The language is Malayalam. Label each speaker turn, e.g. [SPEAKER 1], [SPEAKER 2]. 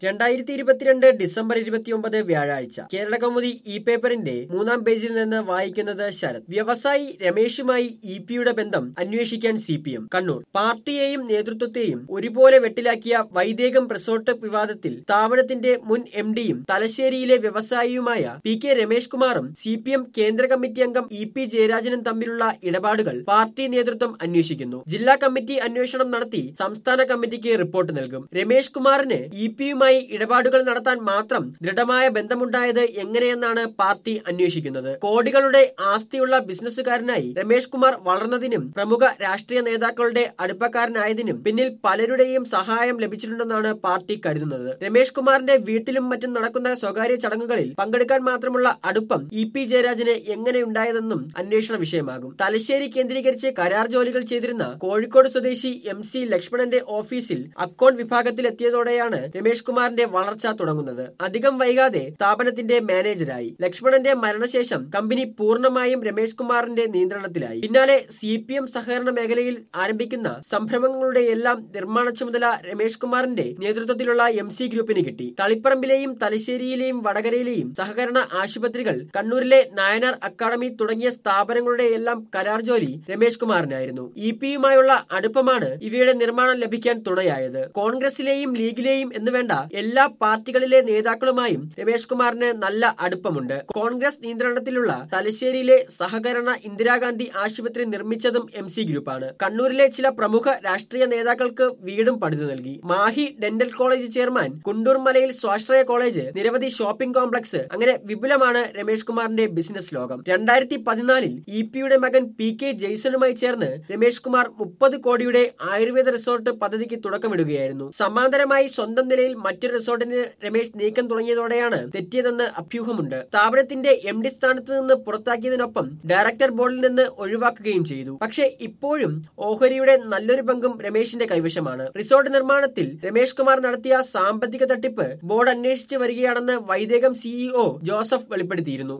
[SPEAKER 1] രണ്ടായിരത്തി ഇരുപത്തിരണ്ട് ഡിസംബർ ഇരുപത്തിയൊമ്പത് വ്യാഴാഴ്ച കേരള കൗമുദി ഇ പേപ്പറിന്റെ മൂന്നാം പേജിൽ നിന്ന് വായിക്കുന്നത് ശരത് വ്യവസായി രമേശുമായി ഇ പിയുടെ ബന്ധം അന്വേഷിക്കാൻ സി പി എം കണ്ണൂർ പാർട്ടിയെയും നേതൃത്വത്തെയും ഒരുപോലെ വെട്ടിലാക്കിയ വൈദേകം റിസോർട്ട് വിവാദത്തിൽ സ്ഥാപനത്തിന്റെ മുൻ എം ഡിയും തലശ്ശേരിയിലെ വ്യവസായിയുമായ പി കെ രമേഷ് കുമാറും സി പി എം കേന്ദ്ര കമ്മിറ്റി അംഗം ഇ പി ജയരാജനും തമ്മിലുള്ള ഇടപാടുകൾ പാർട്ടി നേതൃത്വം അന്വേഷിക്കുന്നു ജില്ലാ കമ്മിറ്റി അന്വേഷണം നടത്തി സംസ്ഥാന കമ്മിറ്റിക്ക് റിപ്പോർട്ട് നൽകും രമേഷ് കുമാറിന് ഇ പിയുമായി ഇടപാടുകൾ നടത്താൻ മാത്രം ദൃഢമായ ബന്ധമുണ്ടായത് എങ്ങനെയെന്നാണ് പാർട്ടി അന്വേഷിക്കുന്നത് കോടികളുടെ ആസ്തിയുള്ള ബിസിനസ്സുകാരനായി രമേഷ് കുമാർ വളർന്നതിനും പ്രമുഖ രാഷ്ട്രീയ നേതാക്കളുടെ അടുപ്പക്കാരനായതിനും പിന്നിൽ പലരുടെയും സഹായം ലഭിച്ചിട്ടുണ്ടെന്നാണ് പാർട്ടി കരുതുന്നത് രമേഷ് കുമാറിന്റെ വീട്ടിലും മറ്റും നടക്കുന്ന സ്വകാര്യ ചടങ്ങുകളിൽ പങ്കെടുക്കാൻ മാത്രമുള്ള അടുപ്പം ഇ പി ജയരാജന് എങ്ങനെയുണ്ടായതെന്നും അന്വേഷണ വിഷയമാകും തലശ്ശേരി കേന്ദ്രീകരിച്ച് കരാർ ജോലികൾ ചെയ്തിരുന്ന കോഴിക്കോട് സ്വദേശി എം സി ലക്ഷ്മണന്റെ ഓഫീസിൽ അക്കൗണ്ട് വിഭാഗത്തിലെത്തിയതോടെയാണ് രമേഷ് കുമാറിന്റെ വളർച്ച തുടങ്ങുന്നത് അധികം വൈകാതെ സ്ഥാപനത്തിന്റെ മാനേജരായി ലക്ഷ്മണന്റെ മരണശേഷം കമ്പനി പൂർണ്ണമായും രമേഷ് കുമാറിന്റെ നിയന്ത്രണത്തിലായി പിന്നാലെ സി പി എം സഹകരണ മേഖലയിൽ ആരംഭിക്കുന്ന സംരംഭങ്ങളുടെ എല്ലാം നിർമ്മാണ ചുമതല രമേഷ് കുമാറിന്റെ നേതൃത്വത്തിലുള്ള എം സി ഗ്രൂപ്പിന് കിട്ടി തളിപ്പറമ്പിലെയും തലശ്ശേരിയിലെയും വടകരയിലെയും സഹകരണ ആശുപത്രികൾ കണ്ണൂരിലെ നായനാർ അക്കാദമി തുടങ്ങിയ സ്ഥാപനങ്ങളുടെ എല്ലാം കരാർ ജോലി രമേഷ് കുമാറിനായിരുന്നു ഇ പിയുമായുള്ള അടുപ്പമാണ് ഇവയുടെ നിർമ്മാണം ലഭിക്കാൻ തുണയായത് കോൺഗ്രസിലെയും ലീഗിലെയും എന്ന് വേണ്ട എല്ലാ പാർട്ടികളിലെ നേതാക്കളുമായും രമേഷ് കുമാറിന് നല്ല അടുപ്പമുണ്ട് കോൺഗ്രസ് നിയന്ത്രണത്തിലുള്ള തലശ്ശേരിയിലെ സഹകരണ ഇന്ദിരാഗാന്ധി ആശുപത്രി നിർമ്മിച്ചതും എം സി ഗ്രൂപ്പാണ് കണ്ണൂരിലെ ചില പ്രമുഖ രാഷ്ട്രീയ നേതാക്കൾക്ക് വീടും പണിതു നൽകി Mahe dental college chairman Kundoor Malayil സ്വാശ്രയ കോളേജ് നിരവധി ഷോപ്പിംഗ് കോംപ്ലക്സ് അങ്ങനെ വിപുലമാണ് രമേഷ് കുമാറിന്റെ ബിസിനസ് ലോകം രണ്ടായിരത്തി പതിനാലിൽ ഇ പിയുടെ മകൻ പി കെ ജെയ്സണുമായി ചേർന്ന് രമേഷ് കുമാർ മുപ്പത് കോടിയുടെ ആയുർവേദ റിസോർട്ട് പദ്ധതിക്ക് തുടക്കമിടുകയായിരുന്നു സമാന്തരമായി സ്വന്തം നിലയിൽ മറ്റൊരു റിസോർട്ടിന് രമേശ് നീക്കം തുടങ്ങിയതോടെയാണ് തെറ്റിയതെന്ന് അഭ്യൂഹമുണ്ട് സ്ഥാപനത്തിന്റെ എം ഡി സ്ഥാനത്ത് നിന്ന് പുറത്താക്കിയതിനൊപ്പം ഡയറക്ടർ ബോർഡിൽ നിന്ന് ഒഴിവാക്കുകയും ചെയ്തു പക്ഷേ ഇപ്പോഴും ഓഹരിയുടെ നല്ലൊരു പങ്കും രമേശിന്റെ കൈവശമാണ് റിസോർട്ട് നിർമ്മാണത്തിൽ രമേഷ് കുമാർ നടത്തിയ സാമ്പത്തിക തട്ടിപ്പ് ബോർഡ് അന്വേഷിച്ച് വരികയാണെന്ന് വൈദേകം സിഇഒ ജോസഫ് വെളിപ്പെടുത്തിയിരുന്നു